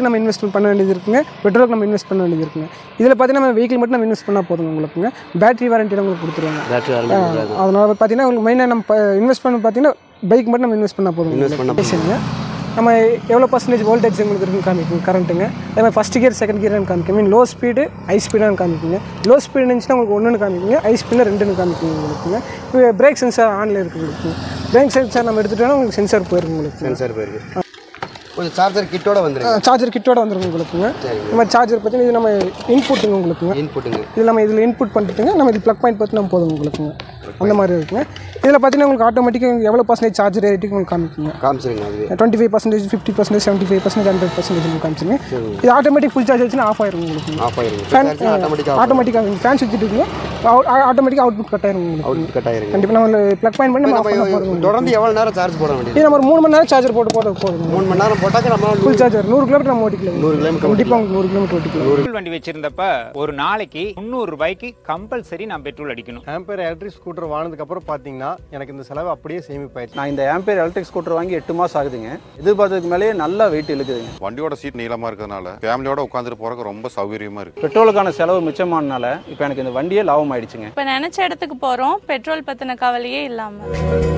மட்டும் நம்ம இன்வெஸ்ட் பண்ண வேண்டியது இருக்குங்க பெட்ரோலுக்கு நம்ம இன்வெஸ்ட் பண்ண வேண்டியது இருக்குங்க இதில் பார்த்தீங்கன்னா நம்ம வெஹிக்கிள் மட்டும் நம்ம இன்வெஸ்ட் பண்ணால் போதுங்க உங்களுக்குங்க பேட்டரி வாரண்ட்டி உங்களுக்கு கொடுத்துருவாங்க பேட்டரி வாரண்டி கொடுக்குறாங்க அதனால் பார்த்தீங்கன்னா உங்களுக்கு மெயினாக நம்ம இன்வெஸ்ட் பண்ண பார்த்தீங்கன்னா பைக் மட்டும் நம்ம இன்வெஸ்ட் பண்ணால் போதும் Invest பண்ணா பேசுங்க நம்ம எவ்வளோ பர்சன்டேஜ் வோல்டேஜ் உங்களுக்கு இருக்குன்னு காமிக்கும் கரண்ட்டுங்க அதே மாதிரி ஃபஸ்ட் கியர் செகண்ட் கியர்னு காமிக்கும் மீன் லோ ஸ்பீடு ஹை ஸ்பீடானு காமிக்குங்க லோ ஸ்பீடு இருந்துச்சுன்னா உங்களுக்கு ஒன்றுன்னு காமிக்குங்க ஹை ஸ்பீடில் ரெண்டுன்னு காமிக்குங்க உங்களுக்குங்க இப்போ பிரேக் சென்சார் ஆனில் இருக்குது உங்களுக்கு பிரேக் சென்சார் நம்ம எடுத்துட்டோம்னா உங்களுக்கு சென்சார் போயிருக்கு உங்களுக்கு சென்சார் போயிருக்கு கொஞ்சம் சார்ஜர் கிட்டோட வந்துருக்கு சார்ஜர் கிட்டோட வந்துருங்க உங்களுக்குங்க சரிங்க இந்த மாதிரி சார்ஜர் பார்த்தீங்கன்னா இது நம்ம இன்புட்டுங்க உங்களுக்குங்க இன்புட்டுங்க இதில் நம்ம இதில் இன்புட் பண்ணிட்டுங்க நம்ம இது ப்ளக் பாயிண்ட் பார்த்து நம்ம போதும் உங்களுக்குங்க அந்த மாதிரி இருக்குங்க இதில் பார்த்தீங்கன்னா உங்களுக்கு ஆட்டோமேட்டிக்காக எவ்வளோ பர்சன்டேஜ் சார்ஜ் ரேட்டுக்கு உங்களுக்கு காமிக்குங்க காமிச்சிருங்க அதுவே twenty five percentage fifty percentage seventy five percentage hundred percentage உங்களுக்கு காமிச்சுங்க இது ஆட்டோமேட்டிக் ஃபுல் சார்ஜ் வச்சுன்னா ஆஃப் ஆயிரும் உங்களுக்கு ஆஃப் ஆயிருங்க ஃபேன் ஆட்டோமேட்டிக்காக ஆட்டோமேட்டிக்காக ஃபேன் சுற்றிட்டு இருக்குங்க ஆட்டோமேட்டிக்காக அவுட்புட் கட் ஆயிரும் உங்களுக்கு அவுட் கட் ஆயிருங்க கண்டிப்பாக நம்ம ப்ளக் பாயிண்ட் பண்ணி நம்ம ஆஃப் பண்ண நம்ம போகிறோம் தொடர்ந்து எவ்வளோ நேரம் சார்ஜ் போட வேண்டியது இது நம்ம ஒரு மூணு மணி நேரம் சார்ஜர் போட்டு போட போதுங்க மூணு மணி நேரம் போட்டாக்க நம்ம ஃபுல் சார்ஜர் நூறு கிலோமீட்டர் நம்ம ஓட்டிக்கலாம் நூறு கிலோமீட்டர் கண்டிப்பாக உங்களுக்கு நூறு கிலோமீட்டர் ஓட்டிக்கலாம் பெட்ரோல் வண்டி வச்சிருந்தப்ப ஒரு நாளைக்கு முந்நூறு ரூபாய்க்கு கம்பல்சரி நான் பெட்ரோல் அடிக்கணும் ஆம்பேர் எலக்ட்ரிக் ஸ்கூட்டர் வாங்கினதுக்கு அப்புறம் பார்த்தீங்கன்னா எனக்கு இந்த செலவு அப்படியே சேமிப்பாயிடுச்சு நான் இந்த ஆம்பேர் எலக்ட்ரிக் ஸ்கூட்டர் வாங்கி எட்டு மாதம் ஆகுதுங்க எதிர்பார்த்ததுக்கு மேலேயே நல்லா வெயிட் இழுக்குதுங்க வண்டியோட சீட் நீளமாக இருக்கிறதுனால ஃபேமிலியோட உட்காந்துட்டு போறதுக்கு ரொம்ப சௌகரியமா இருக்கு பெட்ரோலுக்கான செலவு மிச்சமானனால இப்போ எனக்கு இந்த வண்டியே லாபம் ஆயிடுச்சுங்க இப்போ நினச்ச இடத்துக்கு போகிறோம் பெட்ரோல் பற்றின கவலையே இல்லாமல்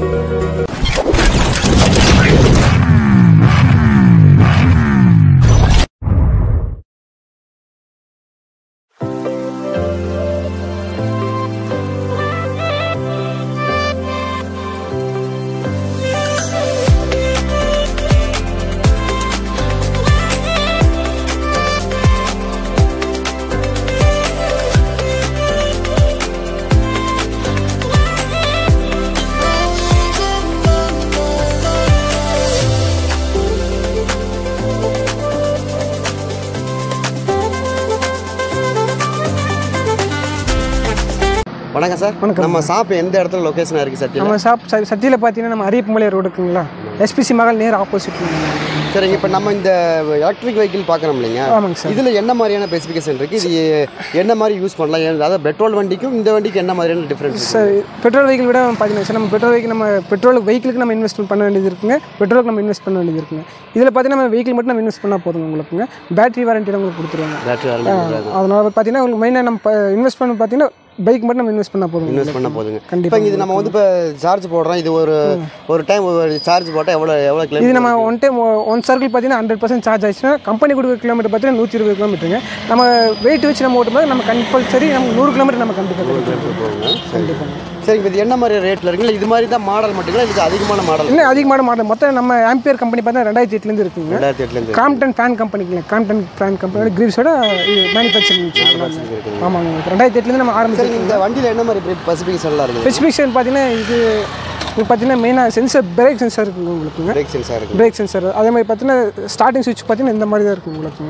வணக்கம் சார் வணக்கம். நம்ம ஷாப் எந்த இடத்துல லொகேஷனாக இருக்குது சத்தியம் நம்ம ஷாப் சத்தியில் பார்த்தீங்கன்னா நம்ம அரியப்பமலை ரோடு இருக்குங்களா எஸ்பிசி மகள் நேர் ஆப்போசிட் சரிங்க இப்போ நம்ம இந்த எலக்ட்ரிக் வெஹிக்கிள் பார்க்குறோம் இல்லைங்க ஆமாங்க சார் இதில் என்ன மாதிரியான ஸ்பெசிஃபிகேஷன் இருக்குது இது என்ன மாதிரி யூஸ் பண்ணலாம் ஏன் அதாவது பெட்ரோல் வண்டிக்கும் இந்த வண்டிக்கும் என்ன மாதிரியான டிஃப்ரென்ஸ் சார் பெட்ரோல் வெஹிக்கிள் விட பார்த்தீங்கன்னா சார் நம்ம பெட்ரோல் வெஹிக்கிள் நம்ம பெட்ரோல் வெஹிக்கிளுக்கு நம்ம இன்வெஸ்ட் பண்ண வேண்டியது இருக்குங்க பெட்ரோலுக்கு நம்ம இன்வெஸ்ட் பண்ண வேண்டியது இருக்குங்க இதில் பார்த்தீங்கன்னா நம்ம வெஹிக்கிள் மட்டும் நம்ம இன்வெஸ்ட் பண்ணால் போதுங்க உங்களுக்குங்க பேட்டரி வாரண்ட்டி உங்களுக்கு கொடுத்துருவாங்க பேட்டரி வாரண்டி கொடுக்குறாங்க அதனால் பார்த்தீங்கன்னா உங்களுக்கு மெயினாக நம்ம இன்வெஸ்ட் பண்ண பார்த்தீங்கன்னா பைக் மட்டும் நம்ம இன்வெஸ்ட் பண்ணால் போதும் இன்வெஸ்ட் பண்ண போதுங்க இப்போ கண்டிப்பாக இது நம்ம வந்து இப்போ சார்ஜ் போடுறோம் இது ஒரு ஒரு டைம் ஒரு சார்ஜ் போட்டால் எவ்வளோ எவ்வளோ இது கிலோமீட்டர் நம்ம ஒன் டைம் ஒன் சர்க்கிள் பார்த்தீங்கன்னா ஹண்ட்ரட் பர்சன்ட் சார்ஜ் ஆச்சுன்னா கம்பெனி கொடுக்குற கிலோமீட்டர் பார்த்தீங்கன்னா நூற்றி இருபது கிலோமீட்டருங்க நம்ம வெயிட் வச்சு நம்ம ஓட்டும்போது நம்ம கம்பல்சரி நம்ம நூறு கிலோமீட்டர் நம்ம கண்டிப்பாக கிடைக்கும் போகுங்க சரி சரி இப்போ இது என்ன மாதிரி ரேட்டில் இருக்குங்களா இது மாதிரி தான் மாடல் மட்டுங்களா இதுக்கு அதிகமான மாடல் இன்னும் அதிகமான மாடல் மொத்தம் நம்ம ஆம்பியர் கம்பெனி பார்த்தா ரெண்டாயிரத்தி எட்டுலேருந்து இருக்குங்க ரெண்டாயிரத்தி எட்டுலேருந்து காம்டன் ஃபேன் கம்பெனிக்குங்க காம்டன் ஃபேன் கம்பெனியோட கிரீவ்ஸோட மேனுஃபேக்சரிங் ஆமாங்க ரெண்டாயிரத்தி எட்டுலேருந்து நம்ம சரி ஆரம்பிச்சிருக்கோம் இந்த வண்டியில் என்ன மாதிரி ஸ்பெசிஃபிகேஷன்லாம் இருக்குது ஸ்பெசிஃபிகேஷன் பார்த்தீங்கன்னா இது இது பார்த்தீங்கன்னா மெயினாக சென்சர் பிரேக் சென்சர் இருக்குங்க உங்களுக்குங்க பிரேக் சென்சார் இருக்குது பிரேக் சென்சர் அதே மாதிரி பார்த்தீங்கன்னா ஸ்டார்டிங் சுவிட்ச் பார்த்தீங்கன்னா இந்த மாதிரி தான் இருக்கும் உங்களுக்குங்க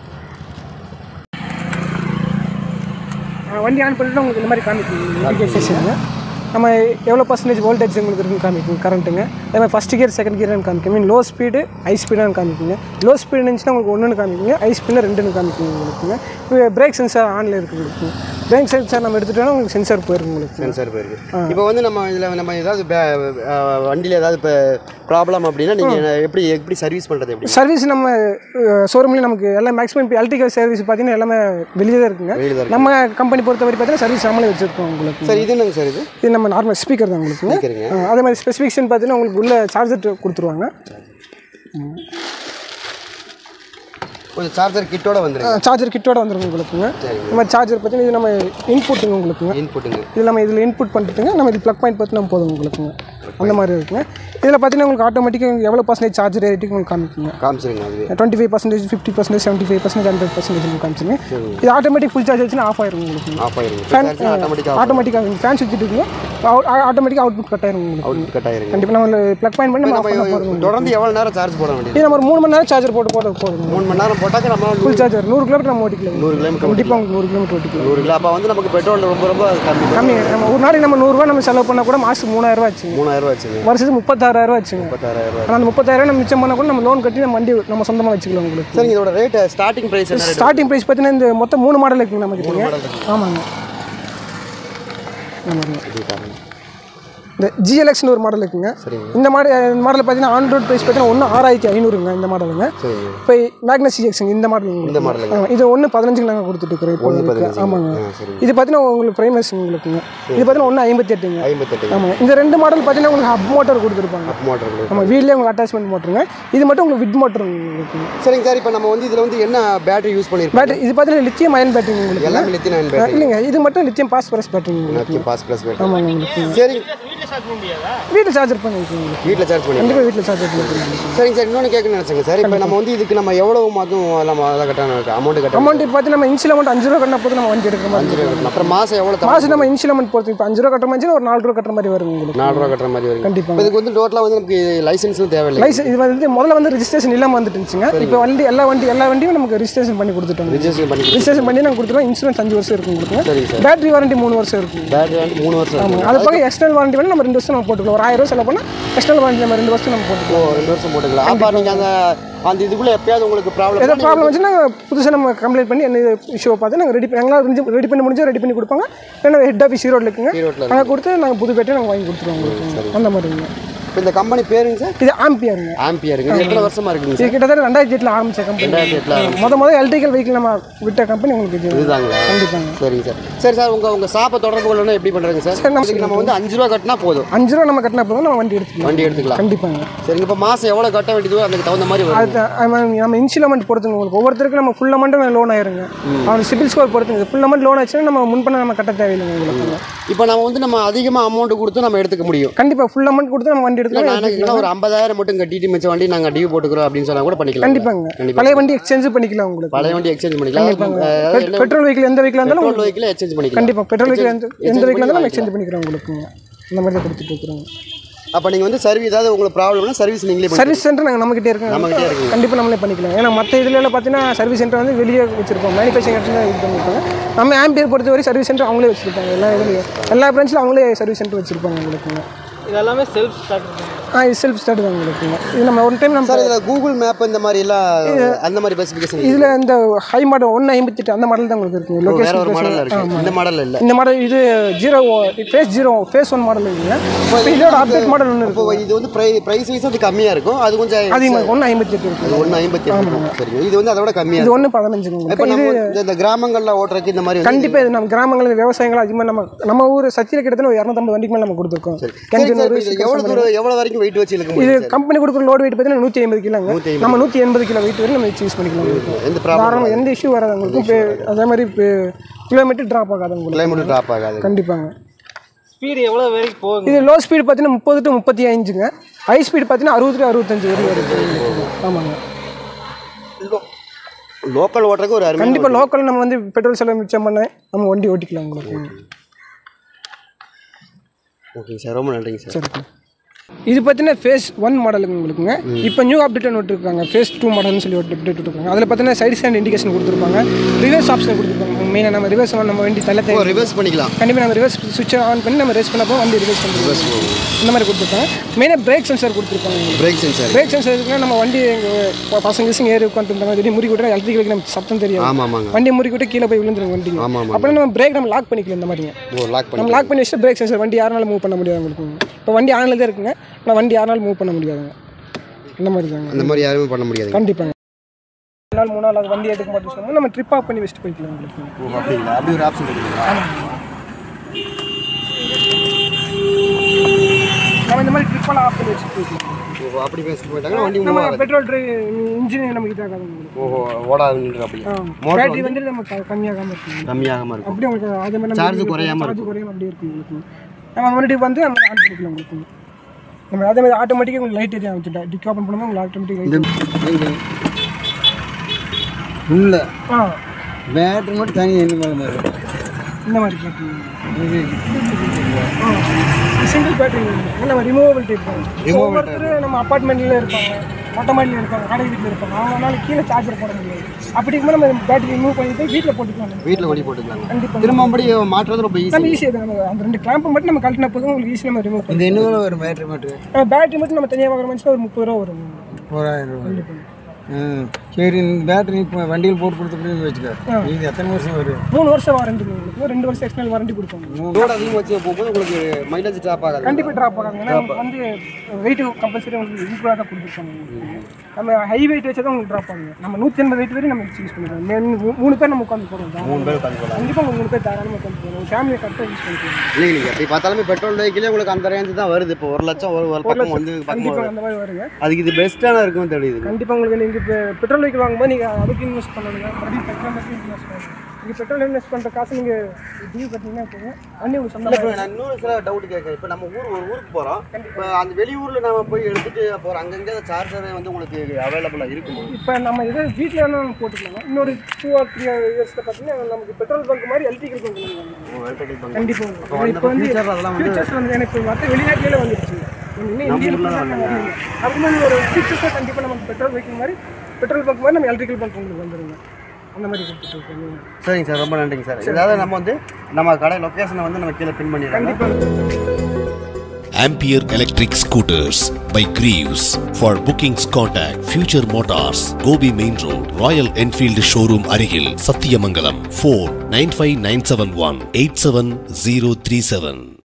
ஆ, வண்டி ஆன் பண்ணிட்டு உங்களுக்கு இந்த மாதிரி காமிக்கும் நோட்டிஃபிகேஷனுங்க நம்ம எவ்வளோ பர்சன்டேஜ் வோல்டேஜ் உங்களுக்கு இருக்குன்னு காமிக்கும் கரண்ட்டுங்க அதே மாதிரி ஃபஸ்ட் கியர் செகண்ட் கியர்னு காமிக்கும் மீன் லோ ஸ்பீடு ஹை ஸ்பீடானு காமிக்குங்க லோ ஸ்பீடு இருந்துச்சுன்னா உங்களுக்கு ஒன்றுன்னு காமிக்குங்க ஹை ஸ்பீடில் ரெண்டுன்னு காமிக்குங்க உங்களுக்குங்க இப்போ பிரேக் சென்சார் ஆனில் இருக்குது உங்களுக்கு பிரேக் சென்சார் நம்ம எடுத்துட்டோம்னா உங்களுக்கு சென்சார் போயிருக்கு உங்களுக்கு சென்சார் போயிருக்கு இப்போ வந்து நம்ம இதில் நம்ம ஏதாவது வண்டியில் ஏதாவது இப்போ ப்ராப்ளம் அப்படின்னா நீங்கள் எப்படி எப்படி சர்வீஸ் பண்ணுறது எப்படி சர்வீஸ் நம்ம ஷோரூம்லேயே நமக்கு எல்லாம் மேக்ஸிமம் இப்போ எலக்ட்ரிக்கல் சர்வீஸ் பார்த்தீங்கன்னா எல்லாமே வெளியே தான் இருக்குங்க வெளியில தான் இருக்கு. நம்ம கம்பெனி பொறுத்த வரை பார்த்தீங்கன்னா சர்வீஸ் நம்மளே வச்சுருக்கோம் உங்களுக்கு சார் இது என்னங்க சார் இது இது நம்ம நார்மல் ஸ்பீக்கர் தான் உங்களுக்கு ஸ்பீக்கருங்க ஆ, அதே மாதிரி ஸ்பெசிஃபிகேஷன் பார்த்தீங்கன்னா உங்களுக்கு உள்ள சார்ஜர் கொடுத்துருவாங்க கொஞ்சம் சார்ஜர் கிட்டோட வந்துருங்க சார்ஜர் கிட்டோட வந்துருங்க உங்களுக்குங்க சரிங்க இந்த மாதிரி சார்ஜர் பார்த்தீங்கன்னா இது நம்ம இன்புட்டுங்க உங்களுக்குங்க இன்புட்டுங்க இது நம்ம இதில் இன்புட் பண்ணிட்டுங்க நம்ம இது ப்ளக் பாயிண்ட் பார்த்து நம்ம போதும் உங்களுக்குங்க அந்த மாதிரி இருக்குங்க இதில் பார்த்தீங்கன்னா உங்களுக்கு ஆட்டோமேட்டிக்காக எவ்வளோ பர்சன்டேஜ் சார்ஜ் ரேட்டுக்கு உங்களுக்கு காமிக்குங்க காமிச்சிருங்க அதுவே twenty five percentage fifty percentage seventy five percentage hundred percentage உங்களுக்கு காமிச்சுங்க இது ஆட்டோமேட்டிக் ஃபுல் சார்ஜ் வச்சுன்னா ஆஃப் ஆயிரும் உங்களுக்கு ஆஃப் ஆயிருங்க ஃபேன் ஆட்டோமேட்டிக்காக ஆட்டோமேட்டிக்காக ஃபேன் சுற்றிட்டு இருக்குங்க ஆட்டோமேட்டிக்காக அவுட்புட் கட் ஆயிரும் உங்களுக்கு அவுட் கட் ஆயிருங்க கண்டிப்பாக நம்ம ப்ளக் பாயிண்ட் பண்ணி நம்ம நம்ம ஆஃப் பண்ண போகிறோம் தொடர்ந்து எவ்வளோ நேரம் சார்ஜ் போட வேண்டியது இது நம்ம ஒரு மூணு மணி நேரம் சார்ஜர் போட்டு போட போதும் மூணு மணி நேரம் போட்டாக்க நம்ம ஃபுல் சார்ஜர் நூறு கிலோமீட்டர் நம்ம ஓட்டிக்கலாம் நூறு கிலோமீட்டர் கண்டிப்பாக உங்களுக்கு நூறு கிலோமீட்டர் ஓட்டிக்கலாம் நூறு கிலோ அப்போ வந்து நமக்கு பெட்ரோல் ரொம்ப ரொம்ப கம்மி கம்மி நம்ம ஒரு நாளைக்கு நம்ம நூறுரூவா நம்ம செலவு பண்ணால் கூட மாதத்துக்கு மூணாயிரம் ரூபா ஆச்சுங்க மூணாயிரம் ரூபா வச்சுங்க வருஷத்துக்கு முப்பத்தாறாயிரம் ரூபா ஆச்சுங்க முப்பத்தாறாயிரம் ரூபா ஆனால் அந்த முப்பத்தாயிரம் நம்ம மிச்சம் பண்ணால் கூட நம்ம லோன் கட்டி நம்ம வண்டி நம்ம சொந்தமாக வச்சுக்கலாம் உங்களுக்கு சரிங்க இதோட ரேட் ஸ்டார்டிங் ப்ரைஸ் என்ன rate? ஸ்டார்டிங் ப்ரைஸ் பார்த்தீங்கன்னா இந்த மொத்தம் மூணு மாடல் இருக்குங்க நம்ம கிட்டங்க ஆமாங்க ஆமாங்க இது பாருங்க. இந்த ஜிஎல்எக்ஸ்னு ஒரு மாடல் இருக்குங்க சரிங்க இந்த மாடல் இந்த மாடல் பார்த்தீங்கன்னா ஆன் ரோட் ப்ரைஸ் பார்த்தீங்கன்னா ஒன்று ஆறாயிரத்தி ஐநூறுங்க இந்த மாடலுங்க சரிங்க இப்போ மேக்னஸ் சிஎக்ஸுங்க இந்த மாடல் இந்த மாடலுங்க ஆமாம் இது ஒன்று பதினஞ்சுக்கு நாங்கள் கொடுத்துட்டு இருக்கிறோம் இப்போ ஒன்று உங்களுக்கு. பதினஞ்சு ஆமாங்க ஆ சரிங்க இது பார்த்தீங்கன்னா உங்களுக்கு ப்ரைமஸ் உங்களுக்குங்க இது பார்த்தீங்கன்னா ஒன்று ஐம்பத்தி எட்டுங்க ஐம்பத்தெட்டு ஆமாங்க இந்த ரெண்டு மாடல் பார்த்தீங்கன்னா உங்களுக்கு ஹப் மோட்டர் கொடுத்துருப்பாங்க அப் மோட்டர் ஆமாம் வீட்லேயே உங்களுக்கு அட்டாச்மெண்ட் மோட்டருங்க இது மட்டும் உங்களுக்கு விட் மோட்டர் உங்களுக்கு சரிங்க சார் இப்போ நம்ம வந்து இதில் வந்து என்ன பேட்டரி யூஸ் பண்ணியிருக்கோம் பேட்டரி இது பார்த்தீங்கன்னா லித்தியம் அயன் பேட்டரி உங்களுக்கு எல்லாமே லித்தியம் அயன் ஆ, பேட்டரி இல்லைங்க இது மட்டும் லித்தியம் பாஸ்பரஸ் பேட்டரி உங்களுக்கு லித்தியம் பாஸ் ப்ளஸ் பேட்டரி ஆமாங்க உங்களுக்கு சரி வீட்டில் சார்ஜர் பண்ணிக்கலாம் உங்களுக்கு வீட்டில் சார்ஜ் பண்ணி கண்டிப்பாக வீட்டில் சார்ஜர் பண்ணிக்கலாம் சரிங்க சார் இன்னொன்று கேட்க நினச்சேங்க சார் இப்போ நம்ம வந்து இதுக்கு நம்ம எவ்வளோ மாதம் நம்ம அதை கட்டணும் அமௌண்ட் கட்டணும் அமௌண்ட் பார்த்து நம்ம இன்சியல் அமௌண்ட் அஞ்சு ரூபா கட்டினா போது நம்ம வண்டி எடுக்கிற மாதிரி அஞ்சு ரூபா கட்டணும் அப்புறம் மாதம் எவ்வளோ தர மாதம் நம்ம இன்சியல் அமௌண்ட் பொறுத்து இப்போ அஞ்சு ரூபா கட்டுற மாதிரி ஒரு நாலு ரூபா கட்டுற மாதிரி வரும் உங்களுக்கு நாலு ரூபா கட்டுற மாதிரி வரும் கண்டிப்பாக. இப்போ இதுக்கு வந்து டோட்டலாக வந்து நமக்கு லைசன்ஸும் தேவையில்லை லைசன்ஸ் இது வந்து முதல்ல வந்து ரிஜிஸ்ட்ரேஷன் இல்லாமல் வந்துட்டு இருந்துச்சுங்க இப்போ வண்டி எல்லா வண்டி எல்லா வண்டியும் நமக்கு ரிஜிஸ்ட்ரேஷன் பண்ணி கொடுத்துட்டோம் ரிஜிஸ்ட்ரேஷன் பண்ணி ரிஜிஸ்ட்ரேஷன் பண்ணி நாங்கள் கொடுத்துருவோம் இன்சூரன்ஸ் அஞ்சு வருஷம் இருக்கும் உங்களுக்கு சரிங்க சார் பேட்டரி வாரண்டி மூணு வருஷம் இருக்கும் பேட்டரி வந்து மூணு வருஷம் ஆமாங்க இருக்கும் அது போக எக்ஸ்டர்னல் வாரண்டி வேணால் நம்ம ரெண்டு வருஷம் நம்ம போட்டுக்கலாம் ஒரு ஆயிரம் ரூபா செலவு பண்ணால் எக்ஸ்டர்னல் வாரண்டி நம்ம ரெண்டு வருஷம் நம்ம ஓ போட்டுக்கலாம் ரெண்டு வருஷம் போட்டுக்கலாம் அப்போ நீங்கள் அந்த அந்த இதுக்குள்ளே எப்பயாவது உங்களுக்கு ஏதோ ப்ராப்ளம் ப்ராப்ளம் வந்துச்சுன்னா புதுசாக நம்ம கம்ப்ளைண்ட் பண்ணி என்ன இஷ்யூவை பார்த்து நாங்கள் ரெடி எங்களால் ரெடி பண்ணி முடிஞ்சா ரெடி பண்ணி கொடுப்பாங்க இல்லைன்னா ஹெட் ஆஃபீஸ் ஈரோடு இருக்குங்க ஈரோட்டில் நாங்கள் கொடுத்து நாங்கள் புது பேட்டை நாங்கள் வாங்கி கொடுத்துருவோம் உங்களுக்கு அந்த மாதிரிங்க இப்போ இந்த கம்பெனி பேருங்க சார் இது ஆம்பியருங்க ஆம்பியருங்க இது எத்தனை வருஷமா இருக்குங்க இது சார் கிட்டத்தட்ட ரெண்டாயிரத்தி எட்டில் ஆரம்பிச்ச கம்பெனி ரெண்டாயிரத்தி எட்டில் முத முத எலக்ட்ரிக்கல் வெஹிக்கிள் நம்ம விட்ட கம்பெனி உங்களுக்கு இது இதுதாங்களா கண்டிப்பாங்க சரிங்க சார் சரி சார் உங்கள் உங்கள் ஷாப்பை தொடர்பு கொள்ளணும் எப்படி பண்ணுறதுங்க சார் சார், நம்ம- இதுக்கு நம்ம வந்து அஞ்சு ரூபா கட்டினா போதும் அஞ்சு ரூபா நம்ம கட்டினா போதும் நம்ம வண்டி எடுத்துக்கலாம் வண்டி எடுத்துக்கலாம் கண்டிப்பாங்க சரிங்க இப்போ மாதம் எவ்வளோ கட்ட வேண்டியதோ அதுக்கு தகுந்த மாதிரி வரும் அது நம்ம- நம்ம இன்ஷியல் அமௌண்ட் பொறுத்துங்க உங்களுக்கு ஒவ்வொருத்தருக்கும் நம்ம ஃபுல் அமௌண்ட் லோன் ஆயிருங்க அவன் சிபில் ஸ்கோர் பொறுத்துங்க ஃபுல் அமௌண்ட் லோன் ஆச்சுன்னா நம்ம முன்பணம் நம்ம கட்ட தேவையில்லைங்க உங்களுக்கு இப்போ நம்ம வந்து நம்ம அதிகமாக அமௌண்ட் கொடுத்து நம்ம எடுத்துக்க முடியும் கண்டிப்பாக ஃபுல் அமௌண்ட் கொடுத்து நம்ம வண்டி இல்லை நான் எடுத்துக்கலாம் எனக்கு என்ன ஒரு ஐம்பதாயிரம் மட்டும் கட்டிட்டு மிச்ச வண்டி நாங்கள் டியூ போட்டுக்கிறோம் அப்படின்னு சொன்னா கூட பண்ணிக்கலாம் கண்டிப்பாங்க கண்டிப்பா. பழைய வண்டி எக்ஸ்சேஞ்ச் பண்ணிக்கலாம் உங்களுக்கு பழைய வண்டி எக்ஸ்சேஞ்ச் பண்ணிக்கலாம் கண்டிப்பாங்க அதாவது என்ன பெட்ரோல் வெஹிக்கிள் எந்த வெஹிக்கிள் இருந்தாலும் பெட்ரோல் வெஹிக்கிள் எக்ஸ்சேஞ்ச் பண்ணிக்கலாம் கண்டிப்பாக பெட்ரோல் வெஹிக்கிள் எந்த Exchange எந்த வெஹிக்கிள் பண்ணி இருந்தாலும் நம்ம வாங்கிக்கலாம். எக்ஸ்சேஞ்ச் பண்ணிக்கிறோம் உங்களுக்குங்க இந்த மாதிரி தான் கொடுத்துட்டு இருக்கிறோம் அப்போ நீங்கள் வந்து சர்வீஸ் ஏதாவது உங்களுக்கு ப்ராப்ளம்னா சர்வீஸ் நீங்களே பண்ணி சர்வீஸ் சென்டர் நாங்கள் நம்மகிட்டே இருக்கோம் நம்மகிட்டே இருக்குங்க. கண்டிப்பாக நம்மளே பண்ணிக்கலாம் ஏன்னா மற்ற இதுல எல்லாம் பார்த்தீங்கன்னா சர்வீஸ் சென்டர் வந்து வெளியே வச்சிருப்போம் மேனுஃபேக்சரிங் இடத்துல தான் இது பண்ணிருப்பாங்க நம்ம ஆம்பியர் பொறுத்தவரை சர்வீஸ் சென்டர் அவங்களே வச்சிருப்பாங்க எல்லா இதுலையும் எல்லா பிரான்ச்சிலும் அவங்களே சர்வீஸ் சென்டர் வச்சிருப்பாங்க உங்களுக்குங்க இதெல்லாமே செல்ஃப் ஸ்டார்ட் ஆ இது செல்ஃப் ஸ்டார்ட் தான் உங்களுக்குங்க இது நம்ம ஒன் டைம் நம்ம சார் இதில் கூகுள் மேப் இந்த மாதிரி எல்லாம் அந்த மாதிரி ஸ்பெசிஃபிகேஷன் இதில் இந்த ஹை மாடல் ஒன்று ஐம்பத்தெட்டு அந்த மாடல் தான் உங்களுக்கு இருக்குங்க வேற ஒரு மாடலில் லொகேஷன் இருக்கு இந்த மாடல் இல்லை இந்த மாடல் இது zero phase zero phase one model இருக்குங்க இப்போ இதோட அப்டேட் மாடல் ஒன்று இப்போ இருக்கு இது வந்து ப்ரை ப்ரைஸ் வைஸ் அது கம்மியாக இருக்கும் அது கொஞ்சம் அதிகமாக ஒன்று ஐம்பத்தெட்டு இருக்கு ஒன்று ஐம்பத்தி எட்டு சரிங்க இது வந்து அதோட கம்மியாக இது இருக்கும் ஒன்று பதினஞ்சுங்க இப்போ உங்களுக்கு நம்ம இது இந்த- இந்த கிராமங்களில் ஓட்டுறதுக்கு இந்த மாதிரி வந்து கண்டிப்பாக இது நம்ம கிராமங்களில் விவசாயங்கள் அதிகமாக நம்ம நம்ம ஊர் சத்தியில் கிட்டத்தட்ட ஒரு இரநூத்தம்பது வண்டிக்கு மேலே நம்ம கொடுத்துருக்கோம் சரி சார் கெஞ்சனூர் இப்போ இது எவ்வளோ தூரம் எவ்வளோ வரைக்கும் வெயிட் வச்சு இழுக்க இது முடியும் சார் கம்பெனி கொடுக்குற லோடு வெயிட் பார்த்தீங்கன்னா நூற்றி ஐம்பது கிலோங்க 150 நம்ம நூற்றி எண்பது கிலோ வெயிட் வரை நம்ம வச்சு யூஸ் பண்ணிக்கலாம் உங்களுக்கு எந்த ப்ராப்ளம் தாராளமாக எந்த இஷ்யூ வராது உங்களுக்கு இப்போ அதே மாதிரி இப்போ கிலோமீட்டர் ட்ராப் ஆகாது உங்களுக்கு கிளைமேட் ட்ராப் ஆகாது கண்டிப்பாங்க ஸ்பீடு எவ்வளோ வரைக்கும் போகுங்க இது லோ ஸ்பீடு பார்த்தீங்கன்னா முப்பது டு முப்பத்தி அஞ்சுங்க ஹை ஸ்பீடு பார்த்தீங்கன்னா அறுபது டு அறுபத்தஞ்சு வரைக்கும் வருது ஆமாங்க லோக்கல் ஓட்டுறதுக்கு ஒரு அருமை கண்டிப்பாக லோக்கல் நம்ம வந்து பெட்ரோல் செலவு மிச்சம் பண்ண நம்ம வண்டி ஓட்டிக்கலாம் உங்களுக்கு ஓகேங்க சார் ரொம்ப நன்றிங்க சார் சரி இது பார்த்தீங்கன்னா ஃபேஸ் ஒன் மாடலுங்க உங்களுக்குங்க இப்போ நியூ அப்டேட் ஒன்று விட்டுருக்காங்க ஃபேஸ் டூ மாடல்னு சொல்லி ஒரு அப்டேட் விட்டுருக்காங்க அதில் பார்த்தீங்கன்னா சைடு ஸ்டாண்ட் இண்டிகேஷன் கொடுத்துருப்பாங்க ரிவர்ஸ் ஆப்ஷன் கொடுத்துருப்பாங்க மெயினாக நம்ம ரிவர்ஸ் நம்ம வண்டி தள்ள ஓ தேவை ரிவர்ஸ் பண்ணிக்கலாம் கண்டிப்பாக நம்ம ரிவர்ஸ் சுவிட்ச் ஆன் பண்ணி நம்ம ரேஸ் பண்ணப்போ வண்டி ரிவர்ஸ் பண்ணுறோம் இந்த மாதிரி கொடுத்துருக்காங்க மெயினாக பிரேக் சென்சார் கொடுத்துருப்பாங்க உங்களுக்கு பிரேக் சென்சார் பிரேக் சென்சார் இருக்குன்னா நம்ம வண்டி எங்கள் பசங்க கிசங்க ஏறி உட்காந்துருந்தாங்க திடீர்னு முறி விட்டா எலக்ட்ரிக்கலுக்கு நமக்கு சத்தம் தெரியும் ஆமாம் ஆமாங்க வண்டி முறி விட்டு கீழே போய் விழுந்துரும் வண்டி ஆமா, ஆமா. அப்புறம் நம்ம பிரேக் நம்ம லாக் பண்ணிக்கலாம் இந்த மாதிரிங்க ஓ லாக் பண்ணி நம்ம லாக் பண்ணி வச்சுட்டு பிரேக் சென்சார் வண்டி யாருனாலும் மூவ் பண்ண முடியாது உங்களுக்கு இப்போ வண்டி ஆனில் தான் இருக்குங்க ஆனால் வண்டி யாருனாலும் மூவ் பண்ண முடியாதுங்க இந்த மாதிரி தாங்க அந்த மாதிரி யாருமே பண்ண முடியாது கண்டிப்பாங்க ரெண்டு நாள் மூணு நாள் அது வண்டி எடுக்க மாட்டேன்னு சொன்னா நம்ம ட்ரிப் ஆஃப் பண்ணி வச்சுட்டு போய்க்கலாம் உங்களுக்கு ஓ அப்படிங்களா அப்படி ஒரு ஆப்ஷன் இருக்குங்களா நம்ம இந்த மாதிரி ட்ரிப்பெல்லாம் ஆஃப் பண்ணி வச்சுட்டு போய்க்கலாம் ஓ அப்படி பேசிட்டு போயிட்டாங்கன்னா வண்டி மூவ் நம்ம ஆகாது பெட்ரோல் ட்ரை இன்ஜின் நமக்கு இதாகாது உங்களுக்கு ஓஹோ ஓடாதுன்ற அப்படி மோட்டர் பேட்டரி வந்து நம்ம க- கம்மியாகாம இருக்கும் கம்மியாகாம இருக்கும் அப்படியே உங்களுக்கு அதே மாதிரி Charge குறையாம சார்ஜ் குறையாம அப்படியே இருக்கும் உங்களுக்கு நம்ம மறுபடியும் வந்து நம்ம ஆன் பண்ணிக்கலாம் உங்களுக்கு நம்ம அதே மாதிரி ஆட்டோமேட்டிக்காக உங்களுக்கு லைட் எரிய ஆரம்பிச்சுட்டா டிக் ஓப்பன் பண்ணும்போது உங்களுக்கு ஆட்டோமேட்டிக் லைட் உள்ள ஆ பேட்டரி மட்டும் தனி என்ன மேலே மாதிரி இந்த மாதிரி பேட்டரி சிங்கிள் பேட்டரி நம்ம ரிமூவபிள் டைப் தான் ஒவ்வொருத்தர் நம்ம அப்பார்ட்மெண்ட்ல இருப்பாங்க மொட்டை மாடியில் இருப்பாங்க வாடகை வீட்டில் இருப்பாங்க அவங்களால கீழே சார்ஜர் போட முடியாது அப்படி இருக்கும்போது நம்ம பேட்டரி ரிமூவ் பண்ணிட்டு வீட்டில் போட்டுக்கலாம் நம்ம. வீட்டில் வண்டி போட்டுக்கலாங்க கண்டிப்பா திரும்ப அப்படி மாற்றுறது ரொம்ப ஈஸி நம்ம ஈஸியாக நம்ம அந்த ரெண்டு கிளாம்பை மட்டும் நம்ம கழட்டின போதும் உங்களுக்கு ஈஸியாக நம்ம ரிமூவ் இந்த பண்ணி என்ன வேலை வரும் பேட்டரி மட்டும் பேட்டரி மட்டும் நம்ம தனியாக வாங்குற மாதிரி ஒரு முப்பது ரூபா வரும் ஓராயிரம் ரூபாய் கண்டிப்பா ம் சரி இந்த பேட்டரி இப்போ வண்டியில் போட்டு கொடுத்துட்டு வச்சுக்க இது எத்தனை வருஷம் வரும் மூணு வருஷம் வாரண்டி உங்களுக்கு ரெண்டு வருஷம் எக்ஸ்டர்னல் வாரண்டி கொடுப்பாங்க லோட் அதிகமாக வச்சு போகும்போது உங்களுக்கு மைலேஜ் ட்ராப் ஆகாது கண்டிப்பாக ட்ராப் ஆகாங்க ஏன்னா நமக்கு வந்து வெயிட் கம்பல்சரி உங்களுக்கு ஈக்குவலாக தான் கொடுத்துருக்காங்க உங்களுக்கு. நம்ம ஹை வெயிட் வச்சு தான் உங்களுக்கு ட்ராப் ஆகுங்க நம்ம நூற்றி எண்பது வெயிட் வரையும் நம்ம யூஸ் பண்ணிக்கலாம் மே- மூணு பேர் நம்ம உட்காந்து போகிறோம் மூணு பேர் உட்காந்து போகலாம் கண்டிப்பாக உங்க மூணு பேர் தாராளமாக உட்காந்து போகிறோம் ஃபேமிலியை கரெக்டாக யூஸ் பண்ணிக்கலாம் இல்லைங்க நீங்கள் எப்படி பார்த்தாலுமே பெட்ரோல் வெஹிக்கிளே உங்களுக்கு அந்த ரேஞ்சு தான் வருது இப்போ ஒரு லட்சம் ஒரு ஒரு ஒரு பக்கம் லட்சம் வந்து பக்கம் கண்டிப்பாக வருது. அந்த மாதிரி வருங்க அதுக்கு இது பெஸ்ட்டான இருக்கும்னு தெரியுது கண்டிப்பாக உங்களுக்கு நீங்கள் இப்போ பெட்ரோல் வெஹிக்கிள் வாங்கும்போது நீங்கள் அதுக்கு இன்வெஸ்ட் பண்ணணுங்க மறுபடியும் பெட்ரோல் இன்வெஸ்ட் பண்ணணும் நீங்கள் பெட்ரோல் இன்வெஸ்ட் பண்ணுற காசு நீங்கள் டியூ கட்டிங்கன்னா போதும் வண்டி உங்களுக்கு இல்ல, இப்ப சொந்தமாக நான் இன்னொரு சில டவுட் கேட்கறேன் இப்போ நம்ம ஊர் ஒரு ஊருக்கு போகிறோம் இப்போ அந்த வெளியூரில் நம்ம போய் எடுத்துட்டு போகிறோம் அங்கங்கே சார்ஜர் வந்து உங்களுக்கு அவைலபிளாக இருக்குமா இப்போ நம்ம எதை வீட்டில் வேணால் நம்ம போட்டுக்கலாம் இன்னொரு டூ ஆர் த்ரீ இயர்ஸில் பார்த்தீங்கன்னா நமக்கு பெட்ரோல் பங்க் மாதிரி எலக்ட்ரிக்கல் பங்க் வந்துருவாங்க கண்டிப்பாக இப்போ வந்து ஃபியூச்சர்ஸ் வந்து எனக்கு மற்ற வெளிநாட்டிலே வந்துருச்சு இன்னும் இந்தியாவில் அப்படின்னா ஒரு ஃபியூச்சர்ஸாக கண்டிப்பாக நமக்கு பெட்ரோல் வெஹிக்கிள் மாதிரி பெட்ரோல் பங்க் மாதிரி நம்ம எலக்ட்ரிக்கல் பங்க் உங்களுக்கு வந்துருங்க அந்த மாதிரி கொடுத்துட்டு இருக்கோம் சரிங்க சார் ரொம்ப நன்றிங்க சார் ஏதாவது நம்ம வந்து நம்ம கடை லொக்கேஷனை வந்து நம்ம கீழே பின் பண்ணிடுறோம் கண்டிப்பாக Ampere Electric Scooters by Greaves. For bookings, contact Future Motors, Gobi Main Road, Royal Enfield Showroom Arigil, Satyamangalam, 4 95971 87037.